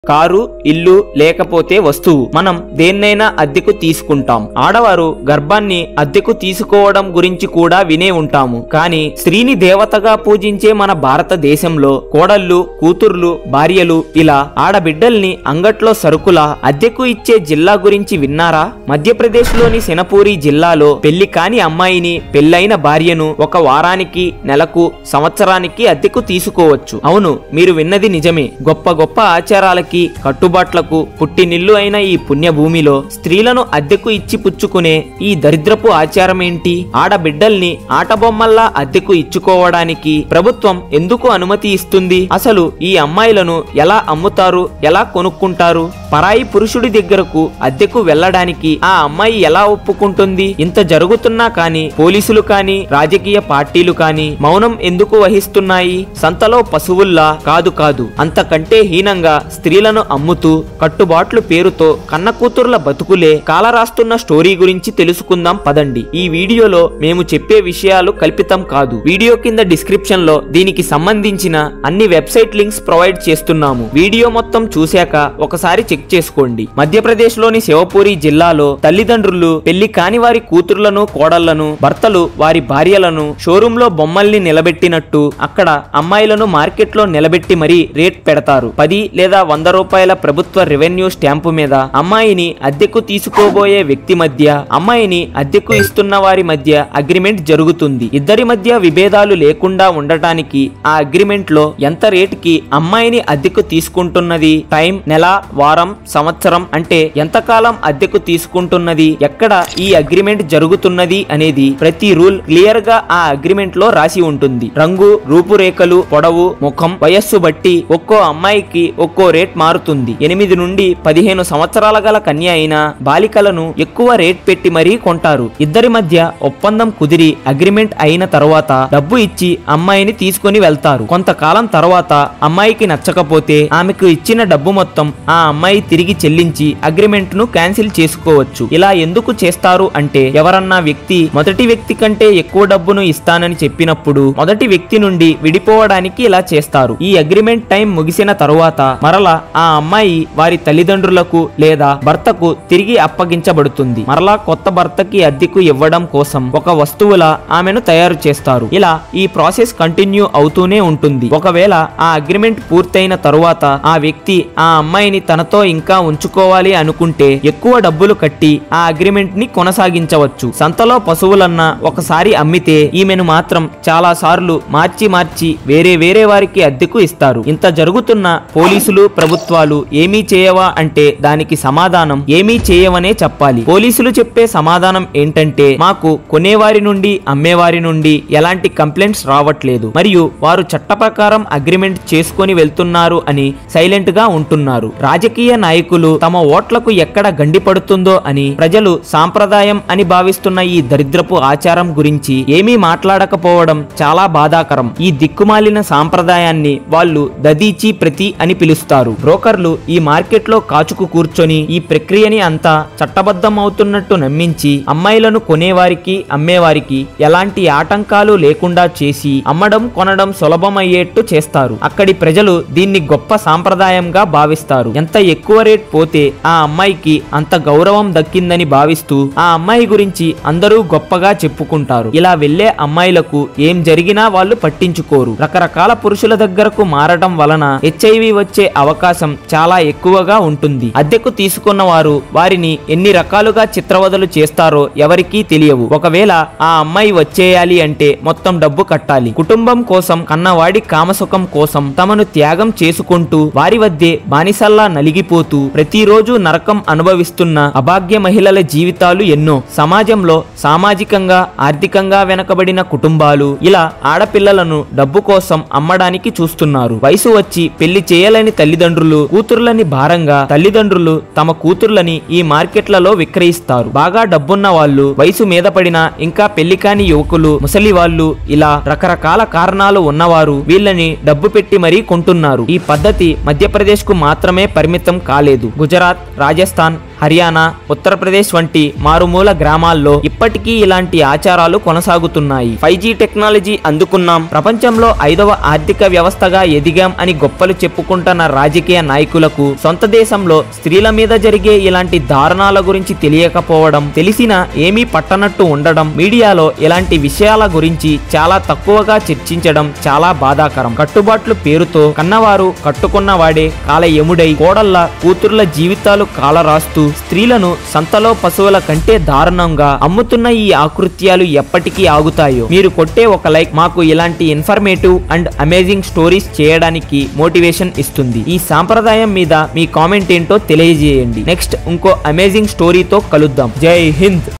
car ఇల్లు లేకపోతే వస్తువు మనం దేన్నైనా అద్దెకు తీసుకుంటాం ఆడవారు గర్భాన్ని అద్దెకు తీసుకోవడం గురించి కూడా వినే ఉంటాము కానీ స్త్రీని దేవతగా పూజించే మన భారతదేశంలో కోడళ్ళు కూతుర్లు భార్యలు ఇలా ఆడబిడ్డల్ని అంగట్లో సరుకుల అద్దెకు ఇచ్చే జిల్లా గురించి విన్నారా మధ్యప్రదేశ్లోని సినపూరి జిల్లాలో పెళ్లి కాని అమ్మాయిని పెళ్లైన భార్యను ఒక వారానికి నెలకు సంవత్సరానికి అద్దెకు తీసుకోవచ్చు అవును మీరు విన్నది నిజమే గొప్ప గొప్ప ఆచారాలకి కట్టుబాట్లకు పుట్టినిల్లు అయిన ఈ పుణ్యభూమిలో స్త్రీలను అద్దెకు ఇచ్చి పుచ్చుకునే ఈ దరిద్రపు ఆచారమేంటి ఆడబిడ్డల్ని ఆటబొమ్మల్లా అద్దెకు ఇచ్చుకోవడానికి ప్రభుత్వం ఎందుకు అనుమతి ఇస్తుంది అసలు ఈ అమ్మాయిలను ఎలా అమ్ముతారు ఎలా కొనుక్కుంటారు పరాయి పురుషుడి దగ్గరకు అద్దెకు వెళ్ళడానికి ఆ అమ్మాయి ఎలా ఒప్పుకుంటుంది ఇంత జరుగుతున్నా కానీ పోలీసులు కానీ రాజకీయ పార్టీలు కానీ మౌనం ఎందుకు వహిస్తున్నాయి సంతలో పశువుల్లా కాదు కాదు అంతకంటే హీనంగా స్త్రీలను అమ్ముతూ కట్టుబాట్లు పేరుతో కన్న కూతుర్ల బతుకులే కాలరాస్తున్న స్టోరీ గురించి తెలుసుకుందాం పదండి ఈ వీడియోలో మేము చెప్పే విషయాలు కల్పితం కాదు వీడియో కింద డిస్క్రిప్షన్ లో దీనికి సంబంధించిన అన్ని వెబ్సైట్ లింక్స్ ప్రొవైడ్ చేస్తున్నాము వీడియో మొత్తం చూశాక ఒకసారి చెక్ చేసుకోండి మధ్యప్రదేశ్ లోని శివపూరి జిల్లాలో తల్లిదండ్రులు పెళ్లి కాని వారి కూతుర్లను కోడళ్లను భర్తలు వారి భార్యలను షోరూమ్ లో బొమ్మల్ని నిలబెట్టినట్టు అక్కడ అమ్మాయిలను మార్కెట్ లో నిలబెట్టి మరీ రేట్ పెడతారు పది లేదా వంద రూపాయల ప్రభుత్వ రెవెన్యూ స్టాంపు మీద అమ్మాయిని అద్దెకు తీసుకోబోయే వ్యక్తి మధ్య అమ్మాయిని అద్దెకు ఇస్తున్న వారి మధ్య అగ్రిమెంట్ జరుగుతుంది ఇద్దరి మధ్య విభేదాలు లేకుండా ఉండటానికి ఆ అగ్రిమెంట్ లో ఎంత రేటుకి అమ్మాయిని అద్దెకు తీసుకుంటున్నది టైం నెల వారం సంవత్సరం అంటే ఎంతకాలం అద్దెకు తీసుకుంటున్నది ఎక్కడ ఈ అగ్రిమెంట్ జరుగుతున్నది అనేది ప్రతి రూల్ క్లియర్ గా ఆ అగ్రిమెంట్ లో రాసి ఉంటుంది రంగు రూపురేఖలు పొడవు ముఖం వయస్సు బట్టి ఒక్కో అమ్మాయికి ఒక్కో రేట్ మారుతుంది ఎనిమిది నుండి పదిహేను సంవత్సరాల గల కన్య అయిన బాలికలను ఎక్కువ రేట్ పెట్టి మరీ కొంటారు ఇద్దరి మధ్య ఒప్పందం కుదిరి అగ్రిమెంట్ అయిన తర్వాత డబ్బు ఇచ్చి అమ్మాయిని తీసుకొని వెళ్తారు కొంతకాలం తర్వాత అమ్మాయికి నచ్చకపోతే ఆమెకు ఇచ్చిన డబ్బు మొత్తం ఆ అమ్మాయి తిరిగి చెల్లించి అగ్రిమెంట్ ను క్యాన్సిల్ చేసుకోవచ్చు ఇలా ఎందుకు చేస్తారు అంటే ఎవరన్నా వ్యక్తి మొదటి వ్యక్తి కంటే ఎక్కువ డబ్బును ఇస్తానని చెప్పినప్పుడు మొదటి వ్యక్తి నుండి విడిపోవడానికి ఇలా చేస్తారు ఈ అగ్రిమెంట్ టైం ముగిసిన తరువాత మరలా ఆ అమ్మాయి వారి తల్లిదండ్రులకు లేదా భర్తకు తిరిగి అప్పగించబడుతుంది మరలా కొత్త భర్తకి అద్దెకు ఇవ్వడం కోసం ఒక వస్తువుల ఆమెను తయారు చేస్తారు ఇలా ఈ ప్రాసెస్ కంటిన్యూ అవుతూనే ఉంటుంది ఒకవేళ ఆ అగ్రిమెంట్ పూర్తయిన తరువాత ఆ వ్యక్తి ఆ అమ్మాయిని తనతో ఇంకా ఉంచుకోవాలి అనుకుంటే ఎక్కువ డబ్బులు కట్టి ఆ అగ్రిమెంట్ ని కొనసాగించవచ్చు సంతలో పశువులన్నా ఒకసారి అమ్మితే ఈమెను మాత్రం చాలా సార్లు మార్చి మార్చి వేరే వేరే వారికి అద్దెకు ఇస్తారు ఇంత జరుగుతున్న పోలీసులు ప్రభుత్వాలు ఏమీ చేయవా అంటే దానికి సమాధానం ఏమీ చేయవనే చెప్పాలి పోలీసులు చెప్పే సమాధానం ఏంటంటే మాకు కొనేవారి నుండి అమ్మేవారి నుండి ఎలాంటి కంప్లైంట్స్ రావట్లేదు మరియు వారు చట్ట ప్రకారం అగ్రిమెంట్ చేసుకొని వెళ్తున్నారు అని సైలెంట్ గా ఉంటున్నారు రాజకీయ నాయకులు తమ ఓట్లకు ఎక్కడ గండి పడుతుందో అని ప్రజలు సాంప్రదాయం అని భావిస్తున్న ఈ దరిద్రపు ఆచారం గురించి ఏమీ మాట్లాడకపోవడం చాలా బాధాకరం ఈ దిక్కుమాలిన సాంప్రదాయాన్ని వాళ్ళు దదీచి ప్రతి అని పిలుస్తారు బ్రోకర్లు ఈ మార్కెట్ లో కాచుకు కూర్చొని ఈ ప్రక్రియని అంతా చట్టబద్ధం అవుతున్నట్టు నమ్మించి అమ్మాయిలను కొనేవారికి అమ్మేవారికి ఎలాంటి ఆటంకాలు లేకుండా చేసి అమ్మడం కొనడం సులభమయ్యేట్టు చేస్తారు అక్కడి ప్రజలు దీన్ని గొప్ప సాంప్రదాయంగా భావిస్తారు ఎంత ఎక్కువ రేట్ పోతే ఆ అమ్మాయికి అంత గౌరవం దక్కిందని భావిస్తూ ఆ అమ్మాయి గురించి అందరూ గొప్పగా చెప్పుకుంటారు ఇలా వెళ్లే అమ్మాయిలకు ఏం జరిగినా వాళ్ళు పట్టించుకోరు రకరకాల పురుషుల దగ్గరకు మారడం వలన హెచ్ఐవి వచ్చే అవకాశం చాలా ఎక్కువగా ఉంటుంది అద్దెకు తీసుకున్న వారు వారిని ఎన్ని రకాలుగా చిత్రవదలు చేస్తారో ఎవరికీ తెలియవు ఒకవేళ ఆ అమ్మాయి వచ్చేయాలి అంటే మొత్తం డబ్బు కట్టాలి కుటుంబం కోసం కన్నవాడి కామసుఖం కోసం తమను త్యాగం చేసుకుంటూ వారి వద్దే బానిసల్లా నలిగిపోతూ ప్రతిరోజు నరకం అనుభవిస్తున్న అభాగ్య మహిళల జీవితాలు ఎన్నో సమాజంలో సామాజికంగా ఆర్థికంగా వెనకబడిన కుటుంబాలు ఇలా ఆడపిల్లలను డబ్బు కోసం అమ్మడానికి చూస్తున్నారు వయసు వచ్చి పెళ్లి చేయాలని తల్లిదండ్రులు కూతుర్లని భారంగా తల్లిదండ్రులు తమ కూతుర్లని ఈ మార్కెట్లలో విక్రయిస్తారు బాగా డబ్బున్న వాళ్ళు వయసు మీద పడిన ఇంకా పెళ్లి కాని యువకులు ముసలి వాళ్ళు ఇలా రకరకాల కారణాలు ఉన్నవారు వీళ్ళని డబ్బు పెట్టి మరీ కొంటున్నారు ఈ పద్ధతి మధ్యప్రదేశ్ కు మాత్రమే పరిమితం కాలేదు గుజరాత్ రాజస్థాన్ హర్యానా ఉత్తరప్రదేశ్ వంటి మారుమూల గ్రామాల్లో ఇప్పటికీ ఇలాంటి ఆచారాలు కొనసాగుతున్నాయి ఫైవ్ జీ టెక్నాలజీ అందుకున్నాం ప్రపంచంలో ఐదవ ఆర్థిక వ్యవస్థగా ఎదిగాం అని గొప్పలు చెప్పుకుంటున్న రాజకీయ రాజకీయ నాయకులకు సొంత దేశంలో స్త్రీల మీద జరిగే ఇలాంటి దారుణాల గురించి తెలియకపోవడం తెలిసినా ఏమీ పట్టనట్టు ఉండడం మీడియాలో ఇలాంటి విషయాల గురించి చాలా తక్కువగా చర్చించడం చాలా బాధాకరం కట్టుబాట్లు పేరుతో కన్నవారు కట్టుకున్న వాడే కాల ఎముడై కోడళ్ళ కూతుర్ల జీవితాలు కాలరాస్తూ స్త్రీలను సంతలో పశువుల కంటే దారుణంగా అమ్ముతున్న ఈ ఆకృత్యాలు ఎప్పటికీ ఆగుతాయో మీరు కొట్టే ఒక లైక్ మాకు ఇలాంటి ఇన్ఫర్మేటివ్ అండ్ అమేజింగ్ స్టోరీస్ చేయడానికి మోటివేషన్ ఇస్తుంది ఈ సాంప్రదాయం మీద మీ కామెంట్ ఏంటో తెలియజేయండి నెక్స్ట్ ఇంకో అమేజింగ్ స్టోరీతో కలుద్దాం జై హింద్